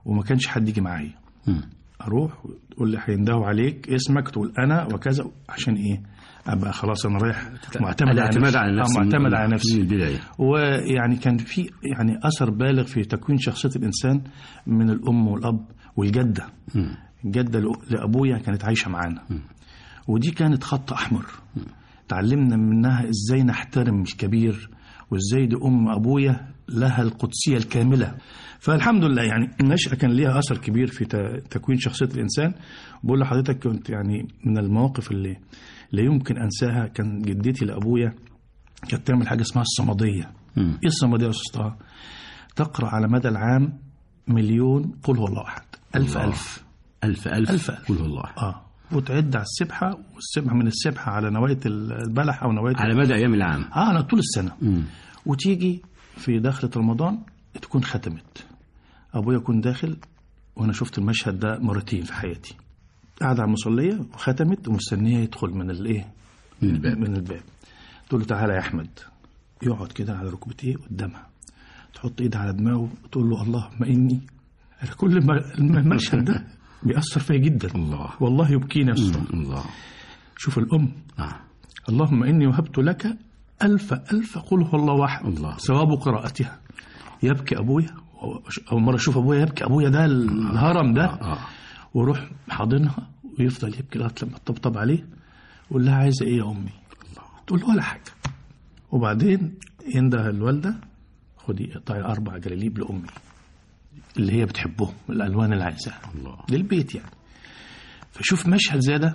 وما كانش حد يجي معايا اروح تقول لي هيندهوا عليك اسمك تقول انا وكذا عشان ايه ابقى خلاص انا رايح معتمد على الاعتماد نفسي على آه، نفسي معتمد من- على من نفسي البدايه ويعني كان في يعني اثر بالغ في تكوين شخصيه الانسان من الام والاب والجده الجده لأ- لابويا كانت عايشه معانا ودي كانت خط احمر تعلمنا منها ازاي نحترم الكبير وازاي دي ام ابويا لها القدسيه الكامله فالحمد لله يعني النشأة كان ليها أثر كبير في ت- تكوين شخصية الإنسان بقول لحضرتك كنت يعني من المواقف اللي لا يمكن أنساها كان جدتي لأبويا كانت تعمل حاجة اسمها الصمدية مم. ايه الصمدية يا استاذ طه؟ تقرا على مدى العام مليون قل هو الله احد ألف الله. ألف ألف ألف ألف ألف. قل هو الله اه وتعد على السبحة والسبحة من السبحة على نواة البلح أو نواة على مدى أيام العام اه على طول السنة مم. وتيجي في دخلة رمضان تكون ختمت أبويا يكون داخل وأنا شفت المشهد ده مرتين في حياتي قاعد على المصلية وختمت ومستنية يدخل من الإيه من الباب من الباب تقول له تعالى يا أحمد يقعد كده على ركبتيه قدامها تحط ايدها على دماغه وتقول له اللهم إني أنا كل ما المشهد ده بيأثر فيا جدا الله والله يبكيني يا أستاذ. الله شوف الأم آه. اللهم إني وهبت لك ألف ألف قل هو الله واحد الله. ثواب قراءتها يبكي أبويا أول مرة أشوف أبويا يبكي أبويا ده الهرم ده آه. وروح حاضنها ويفضل يبكي لغاية لما تطبطب عليه ويقول لها عايزة إيه يا أمي تقول له ولا حاجة وبعدين ينده الوالدة خدي اقطعي أربع جلاليب لأمي اللي هي بتحبهم الألوان اللي عايزاها الله للبيت يعني فشوف مشهد زي ده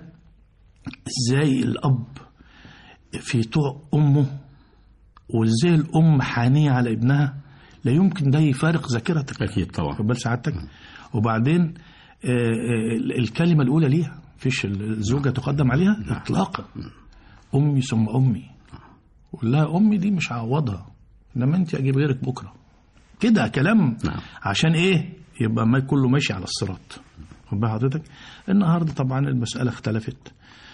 ازاي الاب في طوع امه وازاي الام حانيه على ابنها لا يمكن ده يفارق ذاكرتك أكيد طبعا خد بال سعادتك وبعدين آه، آه، الكلمه الاولى ليها فيش الزوجه تقدم عليها اطلاقا امي ثم امي قول لها امي دي مش هعوضها انما انت اجيب غيرك بكره كده كلام نعم. عشان ايه يبقى ما كله ماشي على الصراط خد بال حضرتك النهارده طبعا المساله اختلفت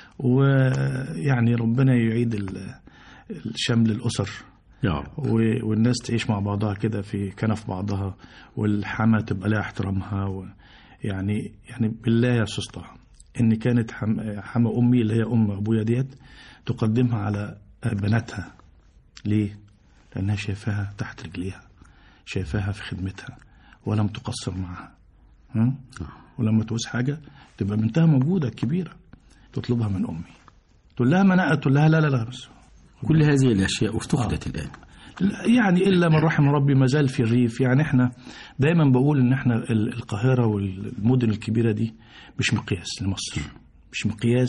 ويعني ربنا يعيد ال- الشمل الاسر يا رب و- والناس تعيش مع بعضها كده في كنف بعضها والحما تبقى لها احترامها و يعني يعني بالله يا استاذ طه ان كانت حم- حما امي اللي هي ام ابويا ديت تقدمها على بناتها ليه؟ لانها شايفاها تحت رجليها شايفاها في خدمتها ولم تقصر معها ها؟ ولما تعوز حاجه تبقى بنتها موجوده كبيره تطلبها من امي تقول لها مناء تقول لها لا لا لا بس كل هذه الأشياء افتقدت الآن لا، يعني الا من رحم ربي ما زال في الريف يعني احنا دايما بقول ان احنا ال- القاهره والمدن الكبيره دي مش مقياس لمصر مش مقياس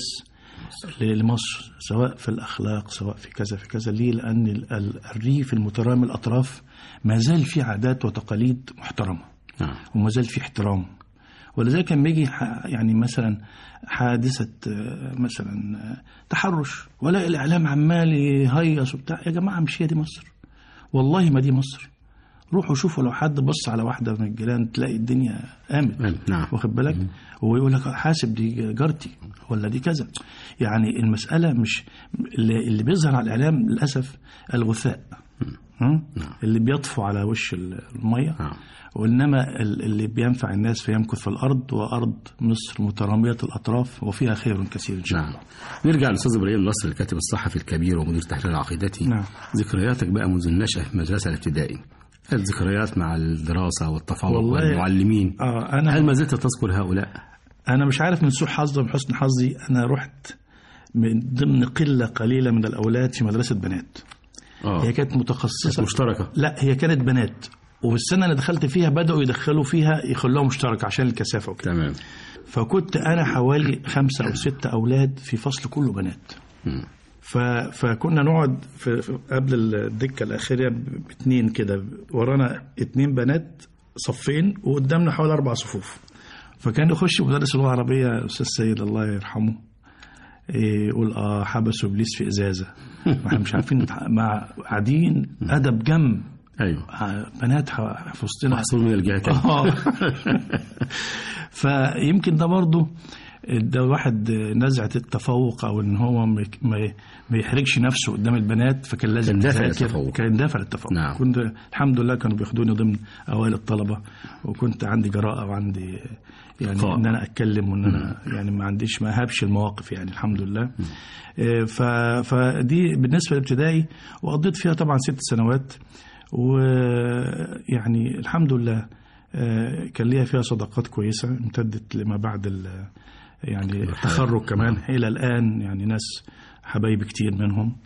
ل- لمصر سواء في الاخلاق سواء في كذا في كذا ليه لان ال- ال- الريف المترامي الاطراف ما زال في عادات وتقاليد محترمه نعم وما زال في احترام ولذلك لما يجي ح- يعني مثلا حادثة آه، مثلا آه، تحرش ولا الإعلام عمال يهيص وبتاع يا جماعة مش هي دي مصر والله ما دي مصر روحوا شوفوا لو حد بص على واحدة من الجيران تلاقي الدنيا قامت نعم واخد بالك ويقول لك حاسب دي جارتي ولا دي كذا يعني المسألة مش اللي اللي بيظهر على الإعلام للأسف الغثاء ها؟ اللي بيطفو على وش المية نعم وإنما ال- اللي بينفع الناس فيمكث في الأرض وأرض مصر مترامية الأطراف وفيها خير كثير إن شاء الله نعم نرجع للاستاذ ابراهيم نصر الكاتب الصحفي الكبير ومدير تحرير عقيدتي نعم. ذكرياتك بقى منذ النشأة في المدرسة الابتدائي كانت ذكريات مع الدراسة والتفوق والله- والمعلمين آه أنا هل ما زلت تذكر هؤلاء؟ أنا مش عارف من سوء حظي ومن حسن حظي أنا رحت من ضمن قلة قليلة من الأولاد في مدرسة بنات اه هي كانت متخصصة مشتركة لا هي كانت بنات وفي السنة اللي دخلت فيها بدأوا يدخلوا فيها يخلوها مشتركة عشان الكثافة وكده تمام فكنت أنا حوالي خمسة أو ستة أولاد في فصل كله بنات مم. ف... فكنا نقعد في... في قبل الدكة الأخيرة ب- باتنين كده ورانا اتنين بنات صفين وقدامنا حوالي أربع صفوف فكان يخش مدرس اللغة العربية أستاذ سيد الله يرحمه إيه، يقول اه حبسوا ابليس في ازازه ما احنا مش عارفين نتع- مع قاعدين ادب جنب ايوه ع- بنات ح- في وسطنا محصول من الجهتين آه. فيمكن ده برضه ده واحد نزعة التفوق او ان هو ما ما يحرجش نفسه قدام البنات فكان لازم كان دافع يذاكر. للتفوق. كان دافع للتفوق نعم. كنت الحمد لله كانوا بياخدوني ضمن اوائل الطلبه وكنت عندي جراءه وعندي يعني إخفاء. ان انا اتكلم وان انا يعني ما عنديش ما هابش المواقف يعني الحمد لله آه، ف فدي بالنسبه للابتدائي وقضيت فيها طبعا ست سنوات ويعني الحمد لله آه، كان ليا فيها صداقات كويسه امتدت لما بعد ال- يعني التخرج كمان الى الان يعني ناس حبايبي كتير منهم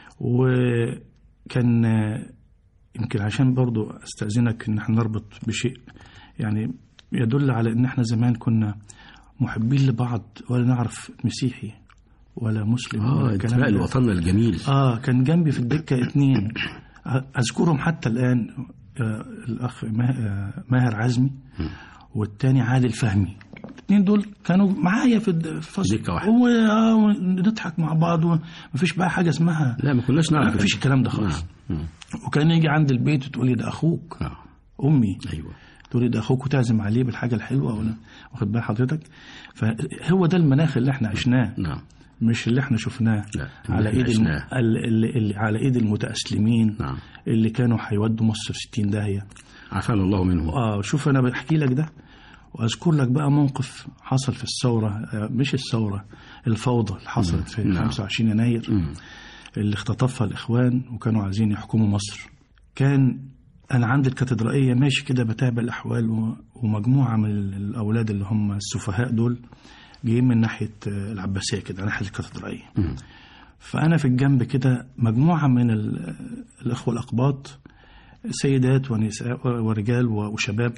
وكان آه، يمكن عشان برضو استاذنك ان احنا نربط بشيء يعني يدل على ان احنا زمان كنا محبين لبعض ولا نعرف مسيحي ولا مسلم اه ولا الكلام انتماء ده. لوطننا الجميل اه كان جنبي في الدكه اتنين اذكرهم حتى الان آه الاخ ما- آه، ماهر عزمي والتاني عادل فهمي الاثنين دول كانوا معايا في الد- في الفصل دكة واحدة. و- آه، ونضحك مع بعض ومفيش بقى حاجه اسمها لا ما كناش نعرف مفيش الكلام ده خالص نعم. مم. وكان يجي عند البيت وتقول لي ده اخوك نعم. امي ايوه تقول لي ده اخوك وتعزم عليه بالحاجه الحلوه ولا واخد بال حضرتك فهو ده المناخ اللي احنا عشناه نعم مش اللي احنا شفناه لا، على اللي ايد الم... عشناه. اللي... اللي على ايد المتأسلمين نعم اللي كانوا هيودوا مصر في 60 داهيه عافانا الله منه اه شوف انا بحكي لك ده واذكر لك بقى موقف حصل في الثوره آه، مش الثوره الفوضى اللي حصلت في نعم. 25 يناير مم. اللي اختطفها الاخوان وكانوا عايزين يحكموا مصر كان انا عند الكاتدرائيه ماشي كده بتابع الاحوال و- ومجموعه من ال- الاولاد اللي هم السفهاء دول جايين من ناحيه آه، العباسيه كده ناحيه الكاتدرائيه مم. فانا في الجنب كده مجموعه من ال- الاخوه الاقباط سيدات ونساء ورجال وشباب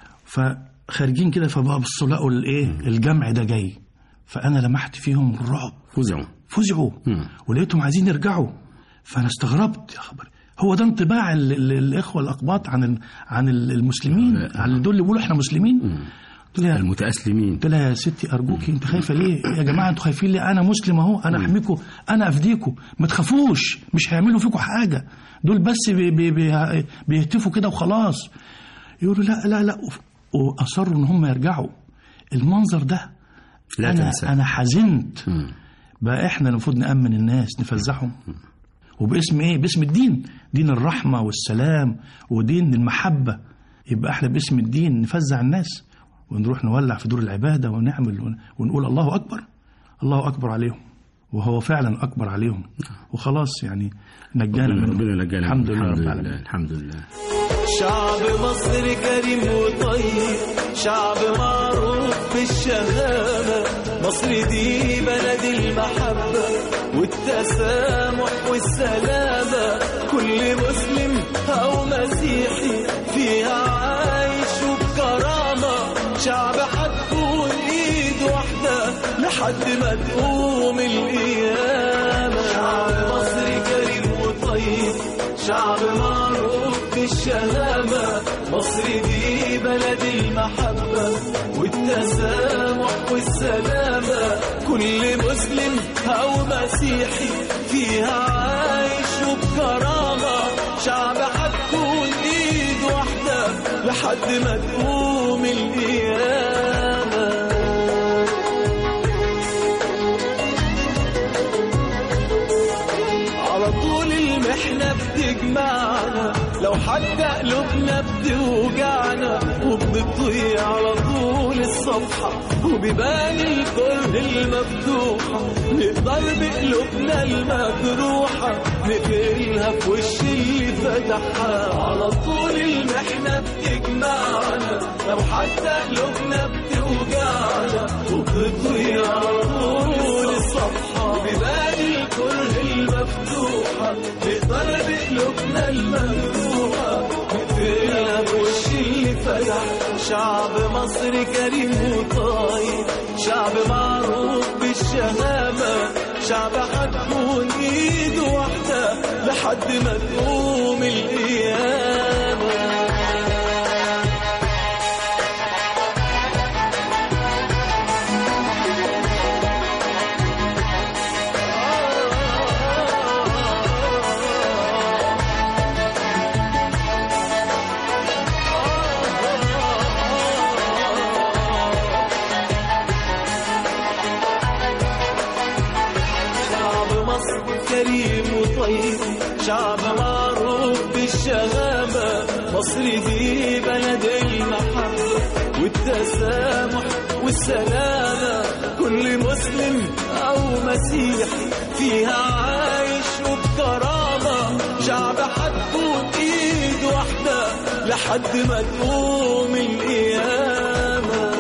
فخارجين كده فبصوا لقوا الايه الجمع ده جاي فانا لمحت فيهم الرعب فزعوا فزعوا مم. ولقيتهم عايزين يرجعوا فانا استغربت يا خبر هو ده انطباع ال- ال- الاخوه الاقباط عن ال- عن ال- المسلمين لا. عن دول اللي بيقولوا احنا مسلمين مم. قلت لها المتأسلمين قلت لها يا ستي ارجوكي انت خايفه ليه يا جماعه انتوا خايفين ليه انا مسلم اهو انا احميكم انا افديكم ما تخافوش مش هيعملوا فيكم حاجه دول بس بي بي بي بيهتفوا كده وخلاص يقولوا لا لا لا وف- واصروا ان هم يرجعوا المنظر ده لا انا تنسى انا حزنت مم. بقى احنا المفروض نامن الناس نفزعهم وباسم ايه باسم الدين دين الرحمه والسلام ودين المحبه يبقى احنا باسم الدين نفزع الناس ونروح نولع في دور العباده ونعمل ون- ونقول الله اكبر الله اكبر عليهم وهو فعلا اكبر عليهم وخلاص يعني نجانا ربنا منهم. ربنا نجانا الحمد منه. لله رب الحمد العالمين لله الحمد لله شعب مصر كريم وطيب شعب معروف بالشهامة مصر دي بلد المحبة والتسامح والسلامة كل مسلم أو مسيحي فيها عايش وبكرامة شعب هتكون إيد واحدة لحد ما تقوم القيامة شعب مصر كريم وطيب شعب معروف بالشهامة مصر دي بلد المحبة والتسامح والسلامة كل مسلم أو مسيحي فيها عايش وبكرامة شعب هتكون إيد واحدة لحد ما تقوم القيامة على طول المحنة بتجمعنا لو حتى قلوبنا بتوجعنا وبنطيع على طول الصفحة وبيبان الكره المفتوحة نقدر بقلوبنا المجروحة نقفلها في وش اللي فتحها على طول المحنة بتجمعنا لو حتى قلوبنا بتوجعنا وبنطيع على طول الصفحة وبيبان الكره المفتوحة نقدر بقلوبنا المجروحة نقفلها بوش اللي فتح شعب مصر كريم وطايب شعب معروف بالشهامة شعب هتكون ايد واحدة لحد ما تقوم القيامة طيب شعب معروف بالشغامة مصر دي بلد المحبة والتسامح والسلامة كل مسلم أو مسيحي فيها عايش وبكرامة شعب هتكون إيد واحدة لحد ما تقوم القيامة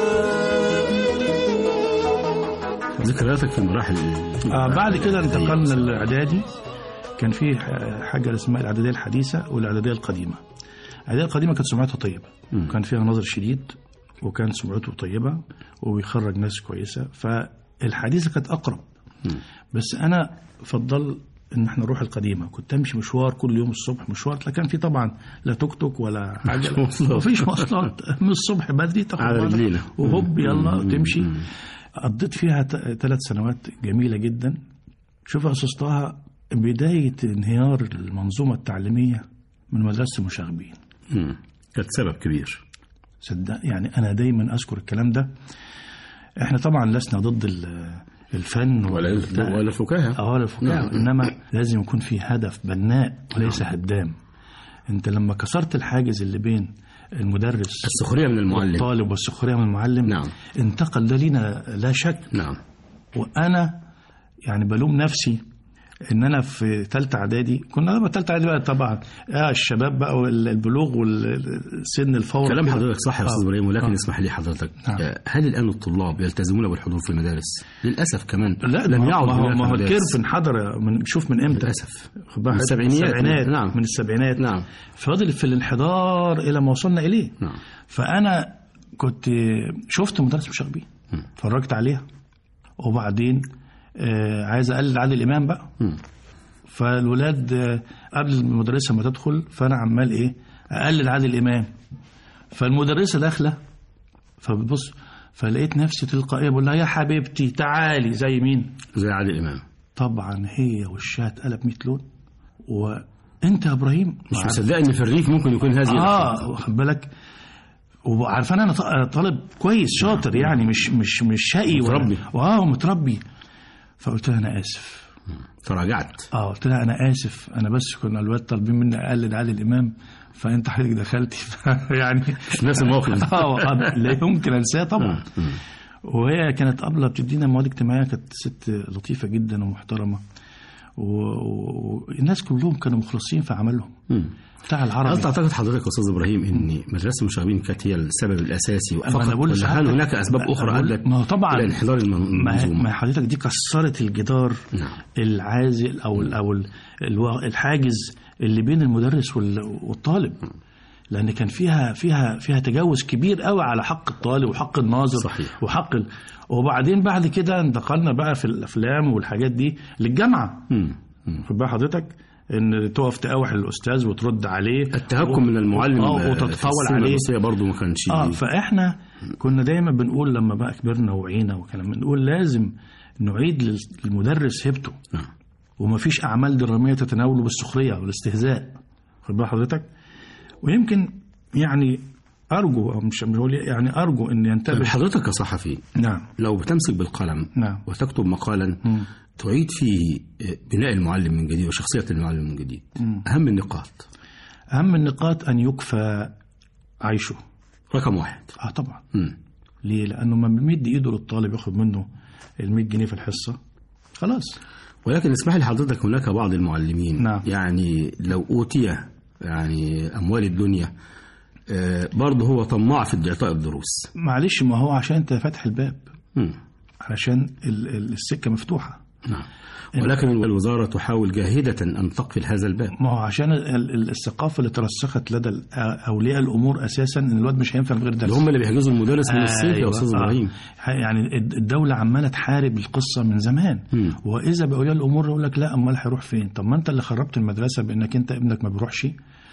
ذكرياتك في المراحل آه بعد كده انتقلنا للاعدادي كان في ح- حاجه اسمها الاعداديه الحديثه والاعداديه القديمه الاعداديه القديمه كانت سمعتها طيبه كان فيها نظر شديد وكان سمعته طيبه وبيخرج ناس كويسه فالحديثه كانت اقرب بس انا فضل ان احنا نروح القديمه كنت امشي مشوار كل يوم الصبح مشوار لا كان في طبعا لا توك توك ولا حاجه مواصلات. مفيش مواصلات من الصبح بدري تاخد على بعضك رجلينا. وهوب يلا تمشي قضيت فيها ثلاث سنوات جميله جدا شوف يا استاذ طه بدايه انهيار المنظومه التعليميه من مدرسه المشاغبين مم. كانت سبب كبير صدق يعني انا دايما اذكر الكلام ده احنا طبعا لسنا ضد ال- الفن ولا والبتاع. ولا فكاهة اه ولا الفكاهة انما لازم يكون في هدف بناء وليس هدام انت لما كسرت الحاجز اللي بين المدرس السخرية من المعلم والطالب والسخريه من المعلم نعم. انتقل ده لينا لا شك نعم وانا يعني بلوم نفسي ان انا في ثالثه اعدادي كنا لما ثالثه اعدادي بقى طبعا اه الشباب بقى والبلوغ والسن الفور كلام كده. حضرتك صح يا استاذ آه. ابراهيم ولكن آه. اسمح لي حضرتك نعم. آه، هل الان الطلاب يلتزمون بالحضور في المدارس؟ للاسف كمان لا لم ما يعد هو هناك ما هو مدارس. الكيرف انحدر من شوف من امتى للاسف خد بالك، من السبعينيات. السبعينات نعم. من السبعينات نعم. فضل في الانحدار الى ما وصلنا اليه نعم فانا كنت شفت مدرس مشاغبين اتفرجت عليها وبعدين آه، عايز اقلد عادل امام بقى مم. فالولاد آه، قبل المدرسه ما تدخل فانا عمال ايه اقلد عادل امام فالمدرسه داخله فبتبص فلقيت نفسي تلقائيه بقول لها يا حبيبتي تعالي زي مين زي عادل امام طبعا هي وشها اتقلب 100 لون وانت يا ابراهيم مش مصدق ان في الريف ممكن يكون هذه اه واخد بالك وعارفان انا ط- طالب كويس شاطر يعني مش مش مش شقي ولا- متربي. واه متربي فقلت لها انا اسف تراجعت اه قلت لها انا اسف انا بس كنا الواد طالبين مني اقلد عادل امام فانت حضرتك دخلتي يعني مش نفس الموقف اه آه، لا يمكن انساه طبعا مم. وهي كانت قبله بتدينا مواد اجتماعيه كانت ست لطيفه جدا ومحترمه و- والناس كلهم كانوا مخلصين في عملهم مم. بتاع العربي هل تعتقد حضرتك يا استاذ ابراهيم ان مدرسه المشاغبين كانت هي السبب الاساسي ما فقط أنا بقول ولا لسعادتك- هل هناك اسباب ما- اخرى بقول- ادت ما هو طبعا الى انحدار الم- ما المنظومه ما حضرتك دي كسرت الجدار نعم. العازل او ال او ال الوا- الحاجز اللي بين المدرس وال- والطالب لان كان فيها فيها فيها تجاوز كبير قوي على حق الطالب وحق الناظر صحيح. وحق ال... وبعدين بعد كده انتقلنا بقى في الافلام والحاجات دي للجامعه مم. مم. خد بال حضرتك ان تقف تقاوح الاستاذ وترد عليه التهكم من المعلم اه في وتتطاول السنة عليه الدراسية برضه ما كانش اه فاحنا كنا دايما بنقول لما بقى كبرنا وعينا وكلام بنقول لازم نعيد لل- للمدرس هيبته نعم. ومفيش اعمال دراميه تتناوله بالسخريه والاستهزاء خد بال حضرتك ويمكن يعني ارجو او مش مش هقول يعني ارجو ان طيب ينتبه حضرتك كصحفي نعم لو بتمسك بالقلم نعم. وتكتب مقالا مم. تعيد فيه بناء المعلم من جديد وشخصية المعلم من جديد أهم النقاط اهم النقاط ان يكفى عيشه رقم واحد اه طبعا مم. ليه لانه ما بيمد ايده للطالب ياخد منه ال 100 جنيه في الحصه خلاص ولكن اسمح لي حضرتك هناك بعض المعلمين نعم. يعني لو أوتي يعني أموال الدنيا آه، برضه هو طماع في إعطاء الدروس معلش ما هو عشان انت فاتح الباب مم. علشان ال- ال- السكه مفتوحه نعم ولكن الوزارة تحاول جاهدة أن تقفل هذا الباب ما هو عشان ال- ال- الثقافه اللي ترسخت لدى ال- اولياء الامور اساسا ان الواد مش هينفع من غير درس اللي هم اللي بيحجزوا المدرس من الصيف يا أيوة. أستاذ آه. إبراهيم يعني الد- الدوله عماله تحارب القصه من زمان مم. واذا باولياء الامور يقول لك لا امال هيروح فين طب ما انت اللي خربت المدرسه بانك انت ابنك ما بيروحش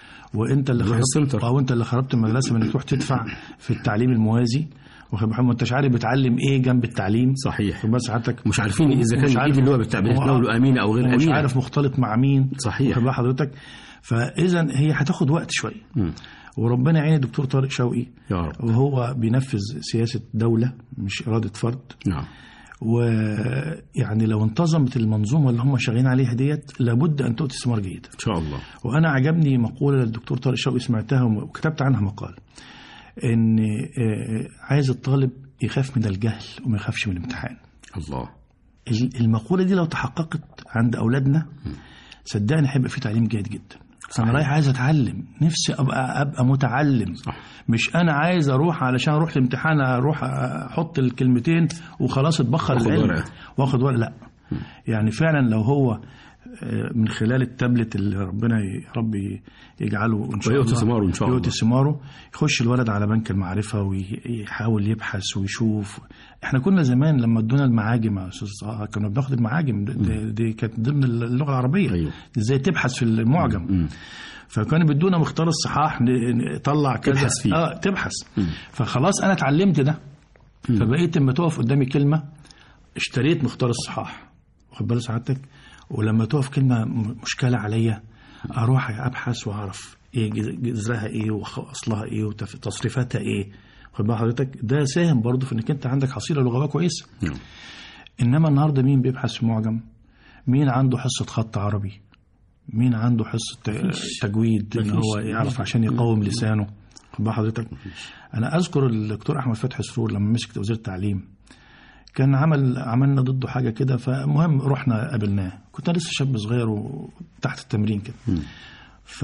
وانت اللي بيروح خربت السنتر. او انت اللي خربت المدرسه بانك تروح تدفع في التعليم الموازي واخد بالك ما انتش عارف بتعلم ايه جنب التعليم صحيح بس حضرتك مش عارفين إذا ومش كان عارف- الإيد اللي هو بتاع- بتتناوله أمينة أو غير ومش أمينة عارف مختلط مع مين صحيح. واخد بال حضرتك فاذا هي هتاخد وقت شويه مم. وربنا يعين الدكتور طارق شوقي يا رب وهو بينفذ سياسه دوله مش اراده فرد نعم ويعني لو انتظمت المنظومه اللي هم شغالين عليها ديت لابد ان تؤتي ثمار جيده ان شاء الله وانا عجبني مقوله للدكتور طارق شوقي سمعتها وكتبت عنها مقال ان آه، عايز الطالب يخاف من الجهل وما يخافش من الامتحان الله ال- المقوله دي لو تحققت عند اولادنا صدقني هيبقى في تعليم جيد جدا انا رايح عايز اتعلم نفسي ابقى ابقى متعلم صح. مش انا عايز اروح علشان اروح الامتحان اروح احط الكلمتين وخلاص اتبخر واخد العلم ورقة. واخد ورقه لا يعني فعلا لو هو آه، من خلال التابلت اللي ربنا ي- رب يجعله ان شاء ويؤتي الله ثماره إن شاء الله. يؤتي ثماره يخش الولد على بنك المعرفه ويحاول يبحث ويشوف احنا كنا زمان لما ادونا المعاجم يا استاذ طه، كنا بناخد المعاجم دي, دي كانت ضمن اللغه العربيه أيوه. ازاي تبحث في المعجم مم. فكانوا بيدونا مختار الصحاح ن- نطلع كذا تبحث فيه. اه تبحث فخلاص انا اتعلمت ده فبقيت لما تقف قدامي كلمه اشتريت مختار الصحاح واخد بال سعادتك ولما تقف كلمه م- مشكله عليا اروح ابحث واعرف ايه جز- جذرها ايه واصلها ايه وتصريفاتها ايه واخد بال حضرتك ده ساهم برضه في انك انت عندك حصيله لغويه كويسه نعم. انما النهارده مين بيبحث في معجم مين عنده حصه خط عربي مين عنده حصه ت- تجويد ان مفيش. هو يعرف عشان يقوم لسانه خد بال حضرتك انا اذكر الدكتور احمد فتحي سرور لما مسك وزير التعليم كان عمل عملنا ضده حاجه كده فمهم رحنا قابلناه كنت أنا لسه شاب صغير وتحت التمرين كده ف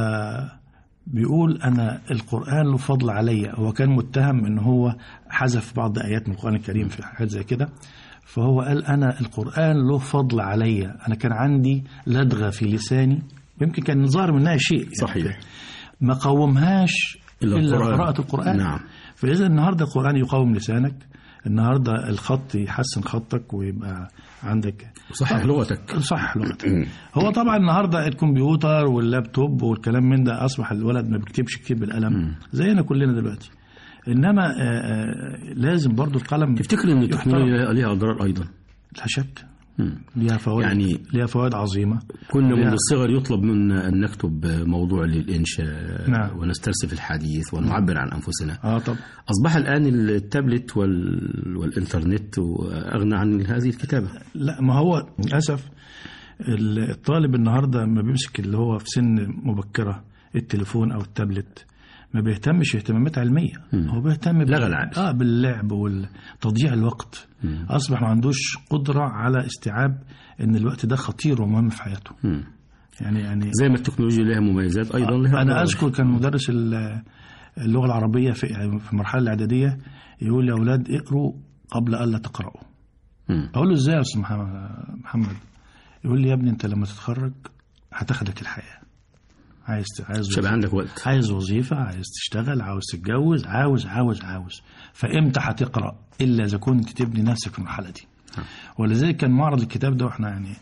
بيقول انا القران له فضل عليا هو كان متهم ان هو حذف بعض ايات من القران الكريم في حاجات زي كده فهو قال انا القران له فضل عليا انا كان عندي لدغه في لساني يمكن كان ظاهر منها شيء يعني صحيح. ما قومهاش إلا الا, القرآن. قراءه القران نعم. فاذا النهارده القران يقوم لسانك النهارده الخط يحسن خطك ويبقى عندك صحح لغتك صح لغتك هو طبعا النهارده الكمبيوتر واللابتوب والكلام من ده اصبح الولد ما بيكتبش كتير بالقلم زينا كلنا دلوقتي انما آه، آه، لازم برضو القلم تفتكر ان يحترم. التكنولوجيا ليها اضرار ايضا لا شك مم. ليها فوائد يعني- ليها فوائد عظيمه كنا منذ ليها- الصغر يطلب منا ان نكتب موضوع للانشاء نعم. ونسترسل الحديث ونعبر عن انفسنا اه طب اصبح الان التابلت وال... والانترنت اغنى عن هذه الكتابه لا ما هو للاسف الطالب النهارده ما بيمسك اللي هو في سن مبكره التليفون او التابلت ما بيهتمش اهتمامات علميه هو بيهتم بال- لغى العقل. اه باللعب وتضييع الوقت اصبح ما عندوش قدره على استيعاب ان الوقت ده خطير ومهم في حياته مم. يعني يعني زي ما التكنولوجيا لها مميزات ايضا لها انا أضرار. اذكر كان مدرس ال- اللغه العربيه في في المرحله الاعداديه يقول يا اولاد اقروا قبل الا تقراوا مم. اقول له ازاي يا استاذ محمد محمد يقول لي يا ابني انت لما تتخرج هتاخدك الحياه عايز عايز مش هيبقى عندك وقت عايز وظيفه عايز تشتغل عاوز تتجوز عاوز عاوز عاوز فامتى هتقرا الا اذا كنت تبني نفسك في المرحله دي ولذلك كان معرض الكتاب ده واحنا يعني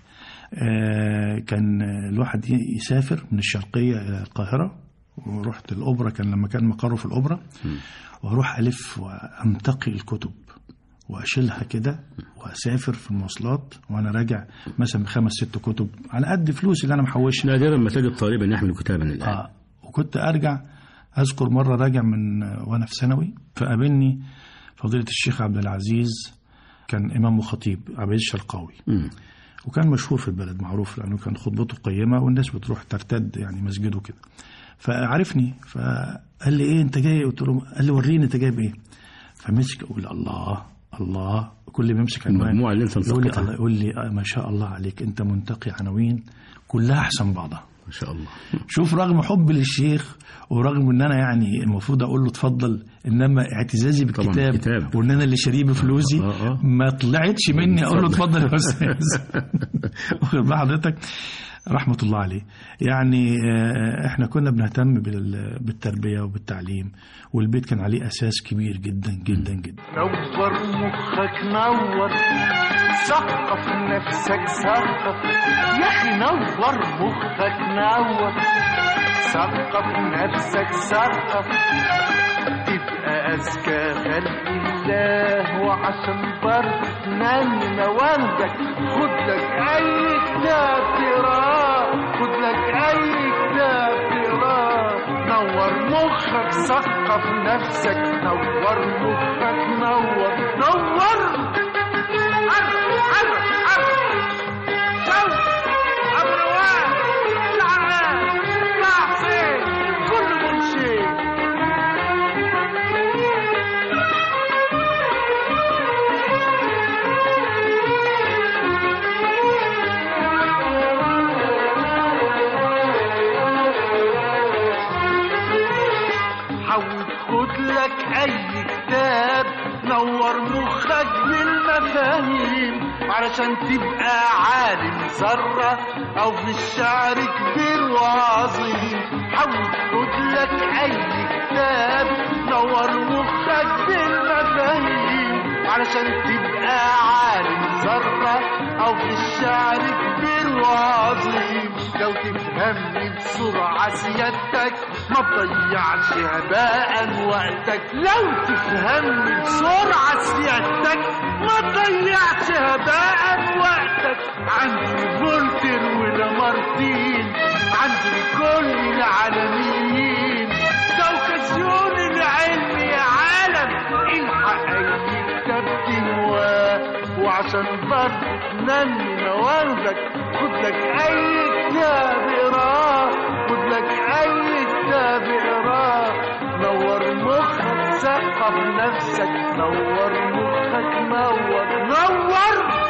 آه كان الواحد ي- يسافر من الشرقيه الى القاهره ورحت الاوبرا كان لما كان مقره في الاوبرا واروح الف وانتقي الكتب واشيلها كده واسافر في المواصلات وانا راجع مثلا بخمس ست كتب على قد فلوسي اللي انا محوشها نادرا ما تجد طالبا يحمل كتابا الان اه وكنت ارجع اذكر مره راجع من وانا في ثانوي فقابلني فضيله الشيخ عبد العزيز كان امام وخطيب عبد العزيز الشرقاوي مم. وكان مشهور في البلد معروف لانه كان خطبته قيمه والناس بتروح ترتد يعني مسجده كده فعرفني فقال لي ايه انت جاي قلت له قال لي وريني انت جايب ايه فمسك اقول الله الله كل ما يمسك عنوان المجموعه اللي انت يقول لي انتقيتها الله يقول لي آه ما شاء الله عليك انت منتقي عناوين كلها احسن بعضها ما شاء الله شوف رغم حبي للشيخ ورغم ان انا يعني المفروض اقول له اتفضل انما اعتزازي طبعاً بالكتاب الكتاب. وان انا اللي شاريه بفلوسي آه، آه. ما طلعتش مني اقول له اتفضل يا استاذ واخد بال حضرتك رحمه الله عليه يعني آه، احنا كنا بنهتم بال- بالتربيه وبالتعليم والبيت كان عليه اساس كبير جدا جدا جدا نور مخك نور ثقف نفسك ثقف يا اخي نور مخك نور ثقف نفسك ثقف تبقى اذكى خلق الله وعشان برضه تنمي مواردك خد لك اي كتاب تقراه خد لك اي كتاب تقراه نور مخك ثقف نفسك نور مخك نور نور نور مخك بالمفاهيم علشان تبقى عالم ذرة أو في الشعر كبير وعظيم حاول خد لك أي كتاب نور مخك بالمفاهيم علشان تبقى عالم ذرة أو في الشعر كبير وعظيم لو تفهمني بسرعة سيادتك ما تضيعش هباء وقتك لو تفهمني بسرعة سيادتك ما تضيعش هباء وقتك عندي فولتر ولامارتين عندي كل العالميين ده اوكازيون العلم يا عالم الحق اي كتاب تهواه وعشان برضه تنمي مواردك خد لك اي كتاب اقراه خد لك اي كتاب اقراه نور مخك ثقف نفسك نور مخك نور نور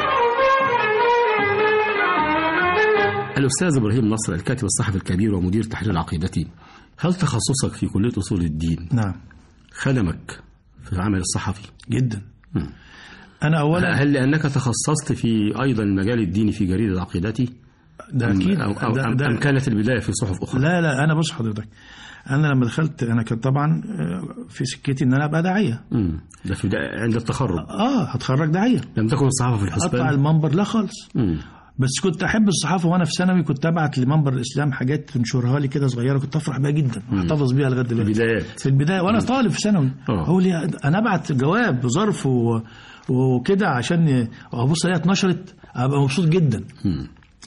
الأستاذ إبراهيم نصر الكاتب الصحفي الكبير ومدير تحرير عقيدتي هل تخصصك في كلية أصول الدين نعم خدمك في العمل الصحفي؟ جدا مم. انا اولا هل لأنك تخصصت في أيضا المجال الديني في جريدة عقيدتي؟ ده أم- اكيد أو, أو ده أم, ده أم كانت البداية في صحف أخرى؟ لا لا انا بص حضرتك انا لما دخلت انا كان طبعا آه، في سكتي ان انا ابقى داعيه مم. ده في بداية عند التخرج اه هتخرج داعيه لم تكن الصحافة في اطلع الحسبان؟ المنبر لا خالص مم. بس كنت احب الصحافه وانا في ثانوي كنت ابعت لمنبر الاسلام حاجات تنشرها لي كده صغيره كنت افرح بيها جدا واحتفظ بيها لغايه دلوقتي البدايات في البدايه وانا طالب في ثانوي آه. اقول لي انا ابعت جواب بظرف و- وكده عشان ابص الاقيها اتنشرت ابقى مبسوط جدا مم.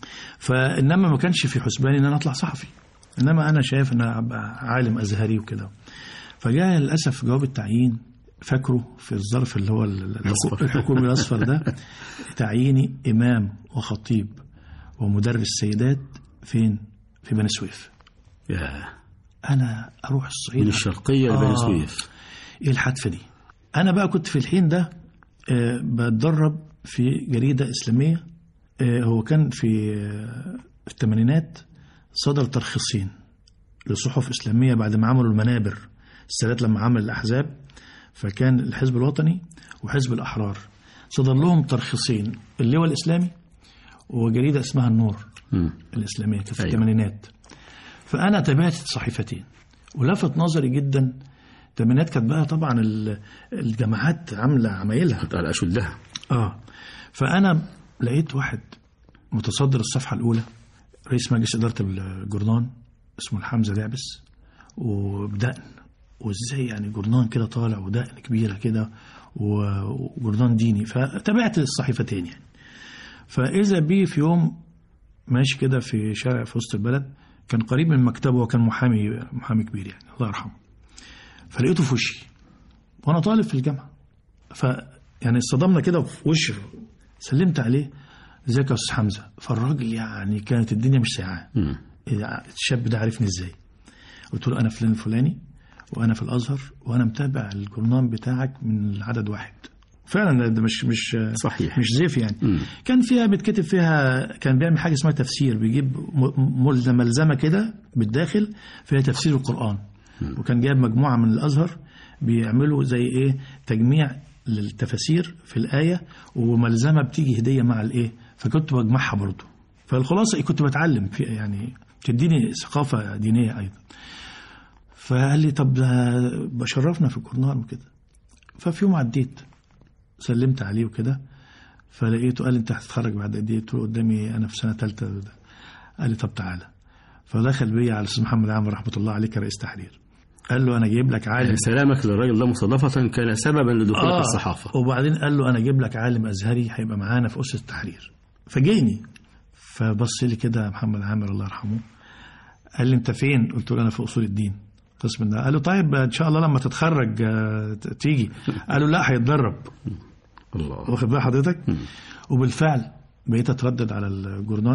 فانما ما كانش في حسباني ان انا اطلع صحفي انما انا شايف ان انا ابقى عالم ازهري وكده فجاء للاسف جواب التعيين فاكره في الظرف اللي هو ال- الأصفر. الحكومي الاصفر ده تعييني امام وخطيب ومدرس سيدات فين في بني سويف يا انا اروح الصعيد من الشرقية لبني آه. سويف ايه الحتفه دي انا بقى كنت في الحين ده آه، بتدرب في جريده اسلاميه آه، هو كان في آه، في الثمانينات صدر ترخيصين لصحف اسلاميه بعد ما عملوا المنابر السادات لما عمل الاحزاب فكان الحزب الوطني وحزب الاحرار صدر لهم ترخيصين اللواء الاسلامي وجريده اسمها النور مم. الإسلامية كانت في أيوة. الثمانينات فأنا تابعت الصحيفتين ولفت نظري جدا الثمانينات كانت بقى طبعا ال- الجامعات عاملة عمايلها على أشدها اه فأنا لقيت واحد متصدر الصفحة الأولى رئيس مجلس إدارة الجورنان اسمه الحمزة دعبس وبدقن وازاي يعني جورنان كده طالع ودقن كبيرة كده و- وجورنان ديني فتابعت الصحيفتين يعني فإذا بي في يوم ماشي كده في شارع في وسط البلد كان قريب من مكتبه وكان محامي محامي كبير يعني الله يرحمه فلقيته في وشي وانا طالب في الجامعه ف يعني اصطدمنا كده في وشه سلمت عليه ازيك يا استاذ حمزه فالراجل يعني كانت الدنيا مش ساعه مم. الشاب ده عرفني ازاي قلت له انا فلان الفلاني وانا في الازهر وانا متابع الجورنال بتاعك من العدد واحد فعلا ده مش مش صحيح. مش زيف يعني مم. كان فيها بيتكتب فيها كان بيعمل حاجه اسمها تفسير بيجيب م- ملزمه ملزمه كده بالداخل فيها تفسير القران وكان جايب مجموعه من الازهر بيعملوا زي ايه تجميع للتفاسير في الايه وملزمه بتيجي هديه مع الايه فكنت بجمعها برضه فالخلاصه إيه، كنت بتعلم في يعني تديني ثقافه دينيه ايضا فقال لي طب ده بشرفنا في الجورنال وكده ففي يوم عديت سلمت عليه وكده فلقيته قال لي انت هتتخرج بعد قد ايه؟ قلت له قدامي انا في سنه ثالثه قال لي طب تعالى فدخل بيا على الاستاذ محمد عامر رحمه الله عليه كرئيس تحرير قال له انا جايب لك عالم يعني سلامك للراجل ده مصادفة كان سببا لدخولك الصحافة وبعدين قال له انا اجيب لك عالم ازهري هيبقى معانا في اسس التحرير فجاني فبص لي كده محمد عامر الله يرحمه قال لي انت فين قلت له انا في اصول الدين قسم ده قال له طيب ان شاء الله لما تتخرج آه، ت- تيجي قال له لا هيتدرب الله واخد بال حضرتك وبالفعل بقيت اتردد على الجورنال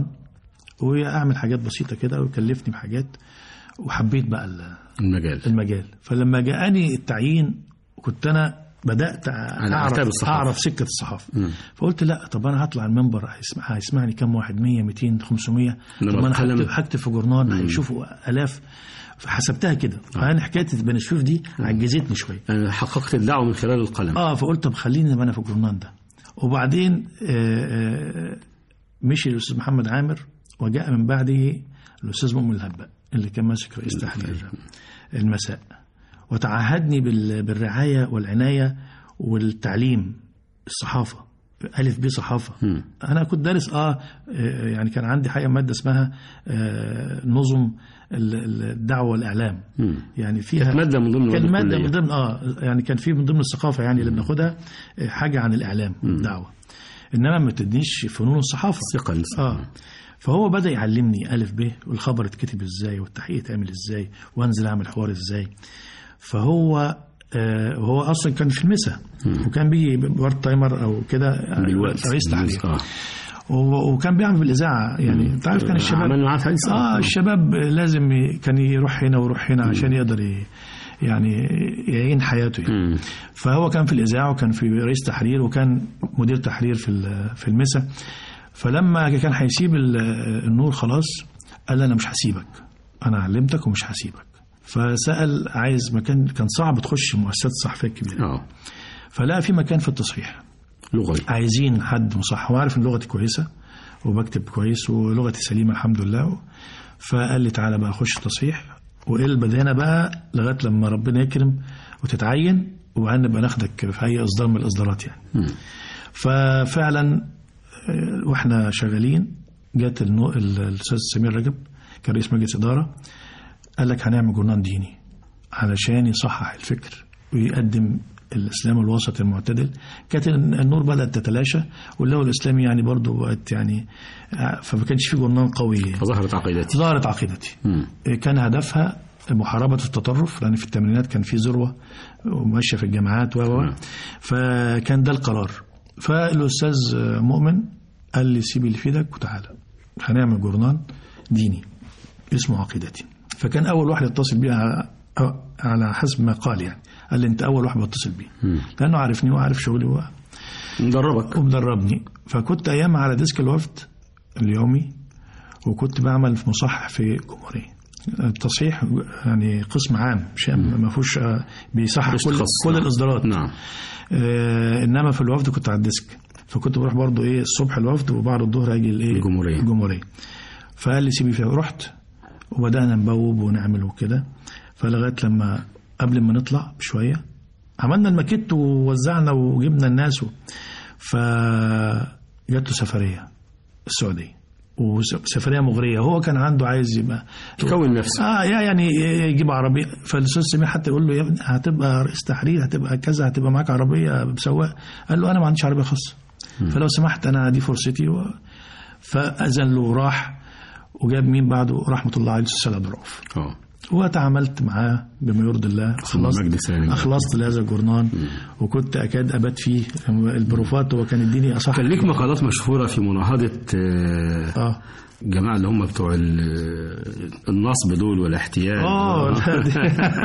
واعمل حاجات بسيطه كده وكلفني بحاجات وحبيت بقى ال- المجال المجال فلما جاءني التعيين كنت انا بدات على اعرف أعتاب الصحافة. اعرف سكه الصحافه مم. فقلت لا طب انا هطلع المنبر هيسمع هيسمعني كام واحد 100 200 500 إنما طب انا القلم- هكتب, هكتب في جورنال هيشوفوا الاف فحسبتها كده فانا حكايه بني سويف دي عجزتني شويه يعني حققت الدعوة من خلال القلم اه فقلت طب خليني أبقى انا في الجورنال ده وبعدين آه، آه، مشي الاستاذ محمد عامر وجاء من بعده الاستاذ مؤمن الهباء اللي كان ماسك رئيس تحرير المساء وتعهدني بال- بالرعايه والعنايه والتعليم الصحافه الف ب صحافه مم. انا كنت دارس اه آه، يعني كان عندي حقيقه ماده اسمها آه، نظم ال- ال- الدعوه والاعلام مم. يعني فيها مادة من ضمن كان مواد ماده الكلية. من ضمن اه يعني كان في من ضمن الثقافه يعني اللي بناخدها آه، حاجه عن الاعلام والدعوه انما ما تدنيش فنون الصحافه ثقة اه فهو بدا يعلمني الف ب والخبر يتكتب ازاي والتحقيق يتعمل ازاي وانزل اعمل حوار ازاي فهو آه هو اصلا كان في المسا وكان بيجي بارت تايمر او كده آه، بالوقت رئيس تحرير آه. و- وكان بيعمل بالاذاعه يعني انت عارف كان الشباب عملنا معاه حديث اه الشباب لازم ي- كان يروح هنا ويروح هنا عشان يقدر ي- يعني يعين حياته يعني. مم. فهو كان في الاذاعه وكان في رئيس تحرير وكان مدير تحرير في ال- في المسا فلما كان هيسيب ال- النور خلاص قال لي انا مش هسيبك انا علمتك ومش هسيبك فسال عايز مكان كان صعب تخش مؤسسات الصحفيه الكبيره اه فلقى في مكان في التصحيح لغوي عايزين حد مصحح هو عارف ان لغتي كويسه وبكتب كويس ولغتي سليمه الحمد لله فقال لي تعالى بقى خش تصحيح والبد هنا بقى لغايه لما ربنا يكرم وتتعين وبعدين نبقى ناخدك في اي اصدار من الاصدارات يعني مم. ففعلا آه، واحنا شغالين جت النو- ال- الاستاذ سمير رجب كان رئيس مجلس اداره قال لك هنعمل جورنال ديني علشان يصحح الفكر ويقدم الاسلام الوسط المعتدل كانت النور بدات تتلاشى واللغه الاسلامي يعني برضه بقت يعني آه، فما كانش في جورنال قوي فظهرت عقيدتي ظهرت عقيدتي مم. كان هدفها محاربة التطرف لأن في الثمانينات كان في ذروة وماشية في الجامعات و و نعم. فكان ده القرار فالأستاذ مؤمن قال لي سيب اللي في ايدك وتعالى هنعمل جورنال ديني اسمه عقيدتي فكان أول واحد يتصل بيه على على حسب ما قال يعني قال لي أنت أول واحد بتصل بيه مم. لأنه عارفني وعارف شغلي و- مدربك ومدربني فكنت أيام على ديسك الوفد اليومي وكنت بعمل في مصحح في الجمهورية التصحيح يعني قسم عام مش ما فيهوش آه، بيصحح مش كل, تخصص. كل نعم. الاصدارات نعم آه انما في الوفد كنت على الديسك فكنت بروح برضو ايه الصبح الوفد وبعد الظهر اجي الايه الجمهورية. الجمهوريه فقال لي سيبي فيها رحت وبدانا نبوب ونعمل وكده فلغايه لما قبل ما نطلع بشويه عملنا الماكيت ووزعنا وجبنا الناس و... فجات له سفريه السعوديه وسفريه مغريه هو كان عنده عايز يبقى تكون نفسك اه يا يعني يجيب عربيه فالاستاذ سمير حتى يقول له يا ابني هتبقى رئيس تحرير هتبقى كذا هتبقى معاك عربيه بسواق قال له انا ما عنديش عربيه خاصه فلو سمحت انا دي فرصتي و... فاذن له وراح وجاب مين بعده رحمه الله عليه الاستاذ عبد الرؤوف اه وتعاملت معاه بما يرضي الله خلصت مجد سالم. اخلصت لهذا الجورنال وكنت اكاد ابات فيه البروفات هو كان يديني اصح كان ليك مقالات مشهورة في مناهضة آه، اه الجماعة اللي هم بتوع ال- النصب دول والاحتيال اه لا دي-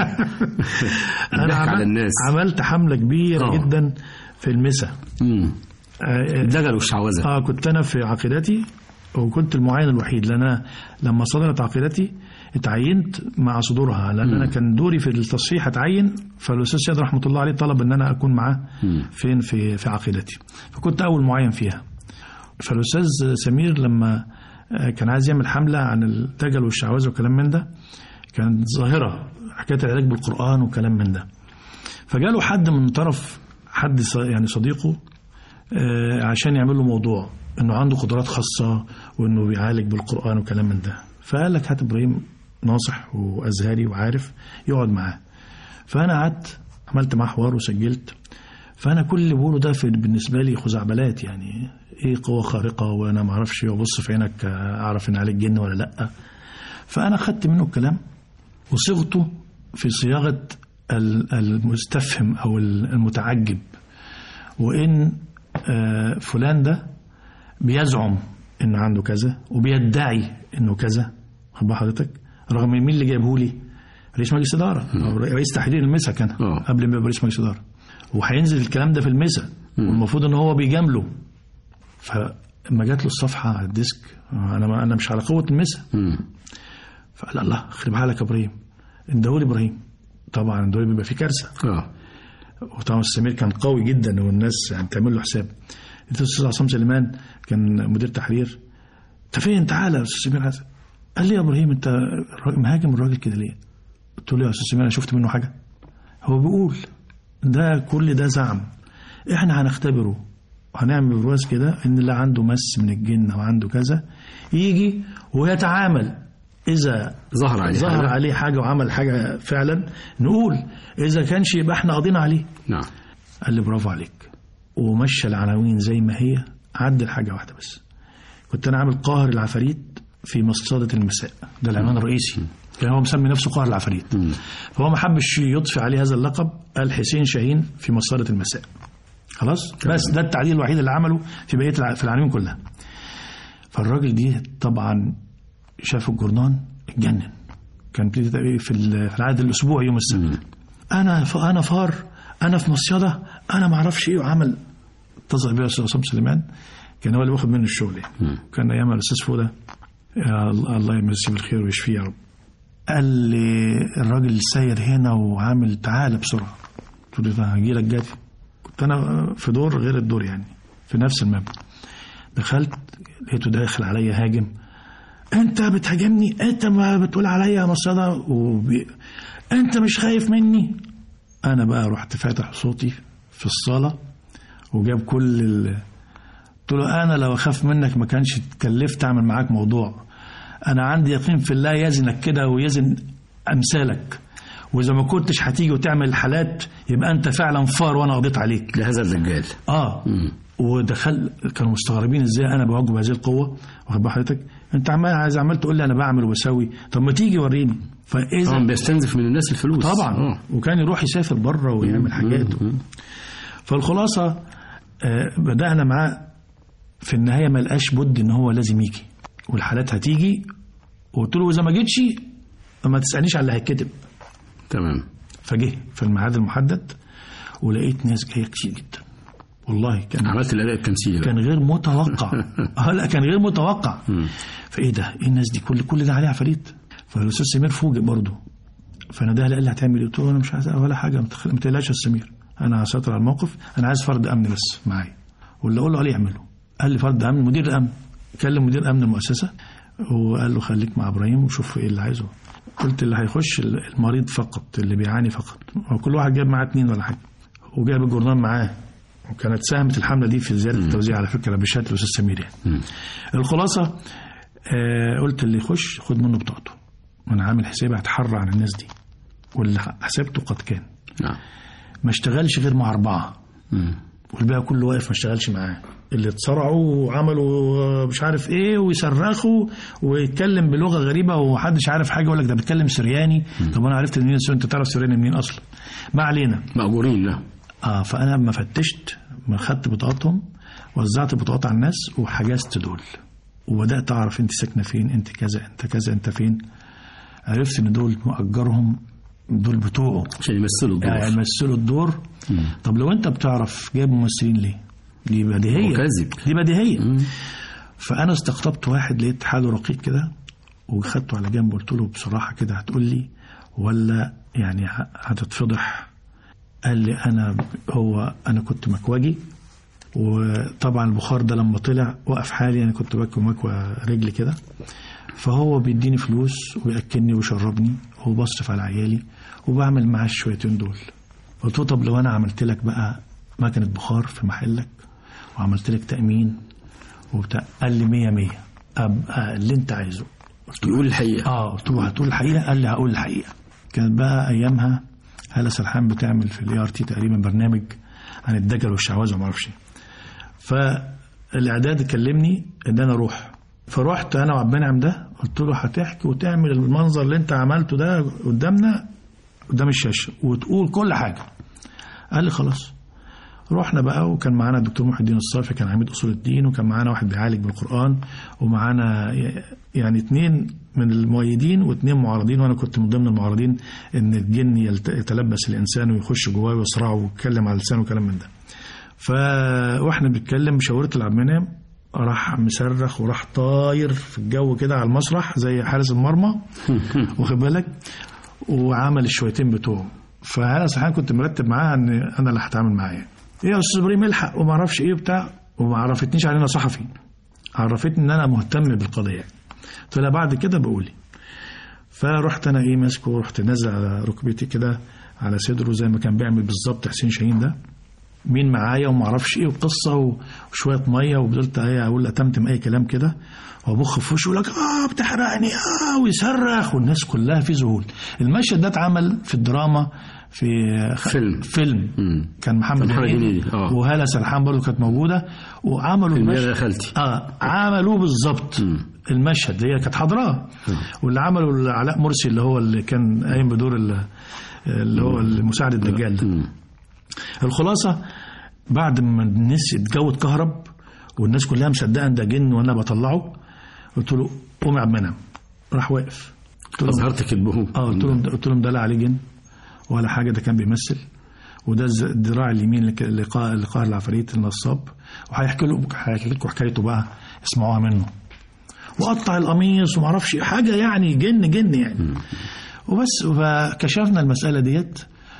الضحك على عملت- الناس عملت حمله كبيره آه. جدا في المسا مم. آه، الدجل والشعوذة اه كنت انا في عقيدتي وكنت المعين الوحيد لان أنا لما صدرت عقيدتي اتعينت مع صدورها لان انا كان دوري في التصحيح اتعين فالاستاذ سيد رحمه الله عليه طلب ان انا اكون معاه مم. فين في في عقيدتي فكنت اول معين فيها فالاستاذ سمير لما آه، كان عايز يعمل حمله عن الدجل والشعوذه وكلام من ده كانت ظاهره حكايه العلاج بالقران وكلام من ده فجاله حد من طرف حد ص- يعني صديقه آه، عشان يعمل له موضوع انه عنده قدرات خاصه وانه بيعالج بالقران وكلام من ده فقال لك هات ابراهيم ناصح وازهري وعارف يقعد معاه فانا قعدت عملت معاه حوار وسجلت فانا كل اللي بقوله ده في بالنسبه لي خزعبلات يعني ايه قوه خارقه وانا ما اعرفش ابص في عينك آه، اعرف ان عليك جن ولا لا فانا خدت منه الكلام وصيغته في صياغه ال- المستفهم او المتعجب وان آه، فلان ده بيزعم انه عنده كذا وبيدعي انه كذا خد بال حضرتك رغم مين اللي جابه لي رئيس مجلس اداره او رئيس تحرير المسا كان آه. قبل ما يبقى رئيس مجلس اداره وهينزل الكلام ده في المسا والمفروض ان هو بيجامله فلما جات له الصفحه على الديسك انا ما انا مش على قوه المسا مم. فقال الله خرب حالك يا ابراهيم اداهولي ابراهيم طبعا دول بيبقى فيه كارثه اه وطبعا السمير كان قوي جدا والناس يعني تعمل له حساب الاستاذ عصام سليمان كان مدير تحرير انت فين تعالى يا استاذ سمير حسن قال لي يا ابراهيم انت الراجل- مهاجم الراجل كده ليه؟ قلت له يا استاذ سمير انا شفت منه حاجه هو بيقول ده كل ده زعم احنا هنختبره وهنعمل برواز كده ان اللي عنده مس من الجن او عنده كذا يجي ويتعامل اذا ظهر عليه ظهر حاجة. عليه حاجه وعمل حاجه فعلا نقول اذا كانش يبقى احنا قاضيين عليه نعم قال لي برافو عليك ومشى العناوين زي ما هي عدل حاجه واحده بس كنت انا عامل قاهر العفاريت في مصاده المساء ده العنوان الرئيسي كان هو مسمي نفسه قاهر العفاريت فهو ما حبش يضفي عليه هذا اللقب قال حسين شاهين في مصاده المساء خلاص بس ده التعديل الوحيد اللي عمله في بقيه الع- في العناوين كلها فالراجل دي طبعا شاف الجورنان اتجنن كان بيبتدي في ال- في العدد الاسبوعي يوم السبت انا ف- انا فار انا في مصيده انا ما اعرفش ايه وعمل اتصل بيا الاستاذ عصام سليمان كان هو اللي واخد منه الشغل يعني كان ايامها الاستاذ فوده يا الله الله يمسيه بالخير ويشفيه يا رب قال لي الراجل ساير هنا وعامل تعالى بسرعه قلت له ده هجي لك جاتي كنت انا في دور غير الدور يعني في نفس المبنى دخلت لقيته داخل عليا هاجم انت بتهاجمني انت ما بتقول عليا مصيدة وبي... انت مش خايف مني انا بقى رحت فاتح صوتي في الصالة وجاب كل ال... قلت له انا لو اخاف منك ما كانش اتكلفت اعمل معاك موضوع انا عندي يقين في الله يزنك كده ويزن امثالك واذا ما كنتش هتيجي وتعمل الحالات يبقى انت فعلا فار وانا قضيت عليك لهذا الدجال اه ودخل كانوا مستغربين ازاي انا بواجه بهذه القوه واخد بال حضرتك انت عمال عايز عمال تقول لي انا بعمل وبسوي طب ما تيجي وريني فاذا طبعا بيستنزف من الناس الفلوس طبعا آه. وكان يروح يسافر بره ويعمل حاجات فالخلاصه آه، بدانا معاه في النهايه ما لقاش بد ان هو لازم يجي والحالات هتيجي وقلت له اذا ما جيتش ما تسالنيش على اللي هيتكتب تمام فجه في الميعاد المحدد ولقيت ناس جايه كتير جدا والله كان عملت الاداء التمثيلي بقى كان غير متوقع اه لا كان غير متوقع فايه ده ايه الناس دي كل كل ده عليه عفاريت فالاستاذ سمير فوجئ برضه فناداها قال لي هتعمل ايه؟ قلت له انا مش عايز ولا حاجه ما تخ- ما تقلقش يا سمير انا هسيطر على الموقف انا عايز فرد امن بس معايا واللي اقول له عليه يعمله قال لي فرد امن مدير الامن كلم مدير امن المؤسسه وقال له خليك مع ابراهيم وشوف ايه اللي عايزه قلت اللي هيخش المريض فقط اللي بيعاني فقط وكل واحد جاب معاه اتنين ولا حاجه وجاب الجورنال معاه وكانت ساهمت الحمله دي في زياده التوزيع على فكره بشهاده الاستاذ سمير يعني الخلاصه آه قلت اللي يخش خد منه بطاقته وانا عامل حسابي هتحرى عن الناس دي واللي حسبته قد كان نعم ما اشتغلش غير مع اربعه مم. والباقي كله واقف ما اشتغلش معاه اللي اتصرعوا وعملوا آه، مش عارف ايه ويصرخوا ويتكلم بلغه غريبه ومحدش عارف حاجه يقول لك ده بيتكلم سرياني طب انا عرفت منين انت تعرف سرياني منين اصلا ما علينا مأجورين لا اه فانا لما فتشت ما خدت بطاقاتهم وزعت بطاقات على الناس وحجزت دول وبدات اعرف انت ساكنه فين انت كذا انت كذا انت فين عرفت ان دول مأجرهم دول بتوعه عشان يمثلوا الدور يعني يمثلوا الدور طب لو انت بتعرف جايب ممثلين ليه؟ دي بديهيه وكذب. دي بديهيه فانا استقطبت واحد لقيت حاله رقيق كده وخدته على جنب قلت له بصراحه كده هتقول لي ولا يعني ه- هتتفضح قال لي انا هو انا كنت مكواجي وطبعا البخار ده لما طلع وقف حالي انا كنت باكل مكوى رجلي كده فهو بيديني فلوس وياكلني ويشربني وبصرف على عيالي وبعمل معاه الشويتين دول قلت له طب لو انا عملت لك بقى مكنه بخار في محلك وعملت لك تامين وبتاع قال لي 100 100 ابقى اللي انت عايزه يقول الحقيقة اه قلت له هتقول الحقيقه قال لي هقول الحقيقه كانت بقى ايامها هاله سرحان بتعمل في الاي ار تي تقريبا برنامج عن الدجل والشعوذه وما اعرفش إيه. فالاعداد كلمني ان انا اروح فرحت انا وعبد المنعم ده قلت له هتحكي وتعمل المنظر اللي انت عملته ده قدامنا قدام الشاشه وتقول كل حاجه قال لي خلاص رحنا بقى وكان معانا الدكتور محي الدين الصافي كان عميد اصول الدين وكان معانا واحد بيعالج بالقران ومعانا يعني اثنين من المؤيدين واثنين معارضين وانا كنت من ضمن المعارضين ان الجن يلت- يتلبس الانسان ويخش جواه ويصرعه ويتكلم على لسانه وكلام من ده. ف واحنا بنتكلم شاورت العبد المنعم راح مصرخ وراح طاير في الجو كده على المسرح زي حارس المرمى واخد بالك وعمل الشويتين بتوعه فانا صحيح كنت مرتب معاها ان انا اللي هتعامل معاه ايه يا استاذ ابراهيم الحق وما اعرفش ايه بتاع وما عرفتنيش على انا صحفي عرفتني ان انا مهتم بالقضيه قلت لها بعد كده بقولي فرحت انا ايه ماسكه ورحت نازل على ركبتي كده على صدره زي ما كان بيعمل بالظبط حسين شاهين ده مين معايا وما اعرفش ايه وقصه و- وشويه ميه وفضلت ايه اقول اتمتم اي كلام كده وابخ في وشه يقول لك اه بتحرقني اه ويصرخ والناس كلها في ذهول المشهد ده اتعمل في الدراما في خ- فيلم. فيلم مم. كان محمد كان محمد هنيدي هنيدي، آه. وهاله سرحان برضه كانت موجوده وعملوا فيلم يا المشهد خالتي اه عملوه بالظبط المشهد هي كانت حاضراه واللي عمله علاء مرسي اللي هو اللي كان قايم بدور ال- اللي هو المساعد الدجال ده مم. الخلاصه بعد ما الناس الجو اتكهرب والناس كلها مصدقه ان ده جن وانا بطلعه قلت له قوم يا عم منعم راح واقف قلت له اظهرت كذبه اه قلت لهم قلت لهم ده لا عليه جن ولا حاجه ده كان بيمثل وده الز- الذراع اليمين لك- لقاء لقاء العفاريت النصاب وهيحكي له هيحكي لكم حكايته بقى اسمعوها منه وقطع القميص وما اعرفش حاجه يعني جن جن يعني وبس فكشفنا المساله ديت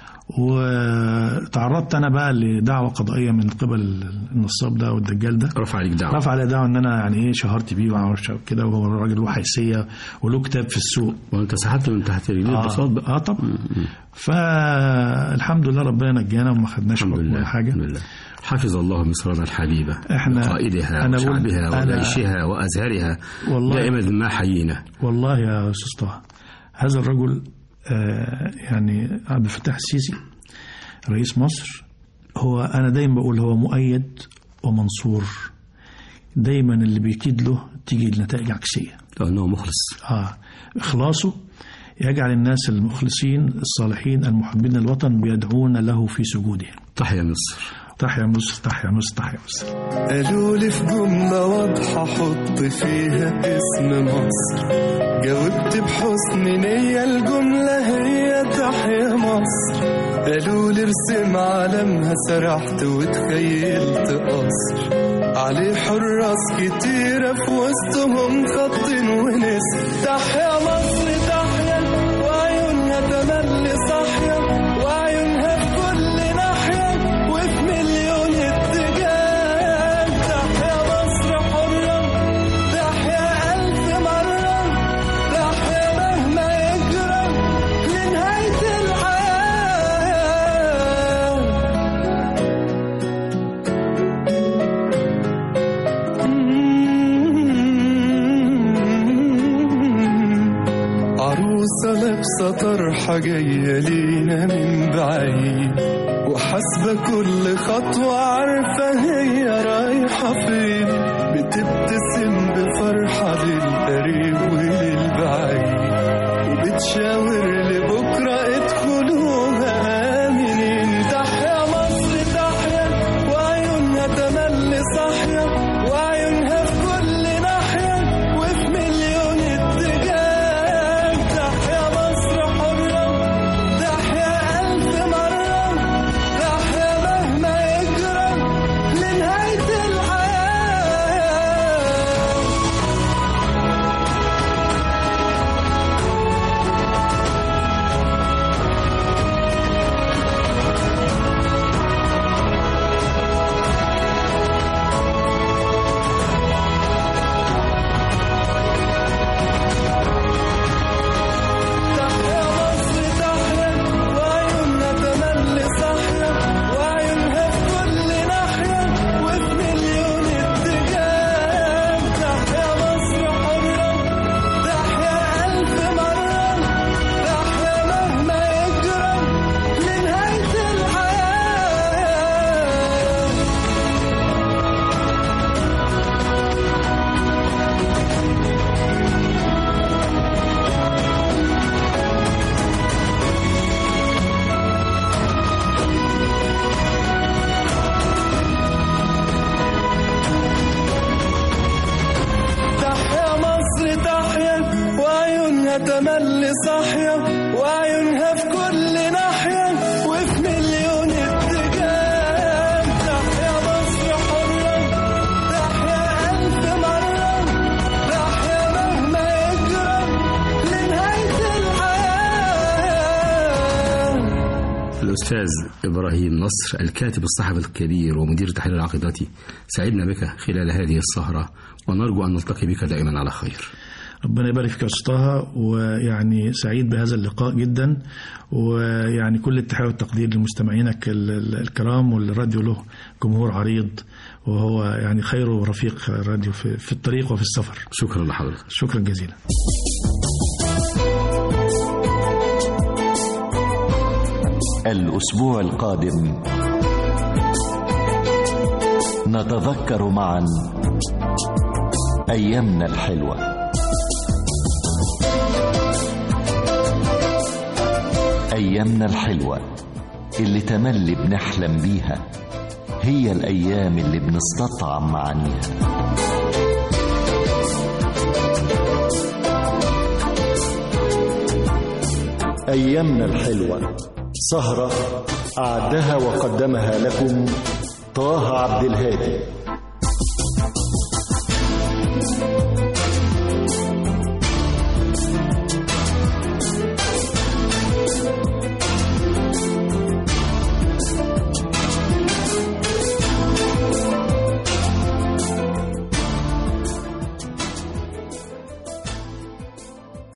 وتعرضت انا بقى لدعوه قضائيه من قبل النصاب ده والدجال ده رفع عليك دعوه رفع على دعوه ان انا يعني ايه شهرت بيه وما اعرفش كده وهو الراجل له حيثيه وله كتاب في السوق وانت سحبت من تحت رجليه البساط اه, بقى آه طبعا فالحمد لله ربنا نجانا وما خدناش الحمد حكم لله ولا حاجه الحمد لله حفظ الله مصرنا الحبيبة إحنا- قائدها أنا بقول- وشعبها أنا- وجيشها وأزهرها والله- دائما ما حيينا والله يا استاذ طه هذا الرجل آه يعني عبد الفتاح السيسي رئيس مصر هو انا دايما بقول هو مؤيد ومنصور دايما اللي بيكيد له تيجي النتائج عكسيه لأنه مخلص اه اخلاصه يجعل الناس المخلصين الصالحين المحبين للوطن بيدعون له في سجودهم تحيا مصر تحيا مصر تحيا مصر تحيا مصر قالوا لي في جملة واضحة حط فيها اسم مصر جاوبت بحسن نية الجملة هي تحيا مصر قالوا لي ارسم علمها سرحت وتخيلت قصر عليه حراس كتيرة في وسطهم خط ونسر تحيا مصر تحيا وعيونها تملي صاحية وعيونها في كل ناحية وفي مليون اتجاه تحيا مصر حرة تحيا ألف مرة تحيا مهما يجرى لنهاية الحياة عروسة لابسة طرحة جاية لينا من بعيد وحاسبة كل خطوة عارفة هي رايحة فين بتبتسم بفرحة للقريب وللبعيد وبتشاور لبكرة ادخلوها آمنين تحيا مصر تحيا وعيونها تملي صاحية وعيونها في كل ناحية وفي مليون اتجاه تحيا مصر حرة تحيا ألف مرة تحيا مهما يجرى لنهاية الحياة الأستاذ إبراهيم نصر الكاتب الصحفي الكبير ومدير التحرير العقيدتي سعدنا بك خلال هذه السهرة ونرجو أن نلتقي بك دائما على خير ربنا يبارك فيك يا أستاذ طه ويعني سعيد بهذا اللقاء جدا ويعني كل التحية والتقدير لمستمعينك ال- ال- الكرام والراديو له جمهور عريض وهو يعني خير رفيق الراديو في, في الطريق وفي السفر شكرا لحضرتك شكرا جزيلا الأسبوع القادم نتذكر معا أيامنا الحلوة أيامنا الحلوة اللي تملي بنحلم بيها هي الأيام اللي بنستطعم معانيها أيامنا الحلوة سهرة أعدها وقدمها لكم طه عبد الهادي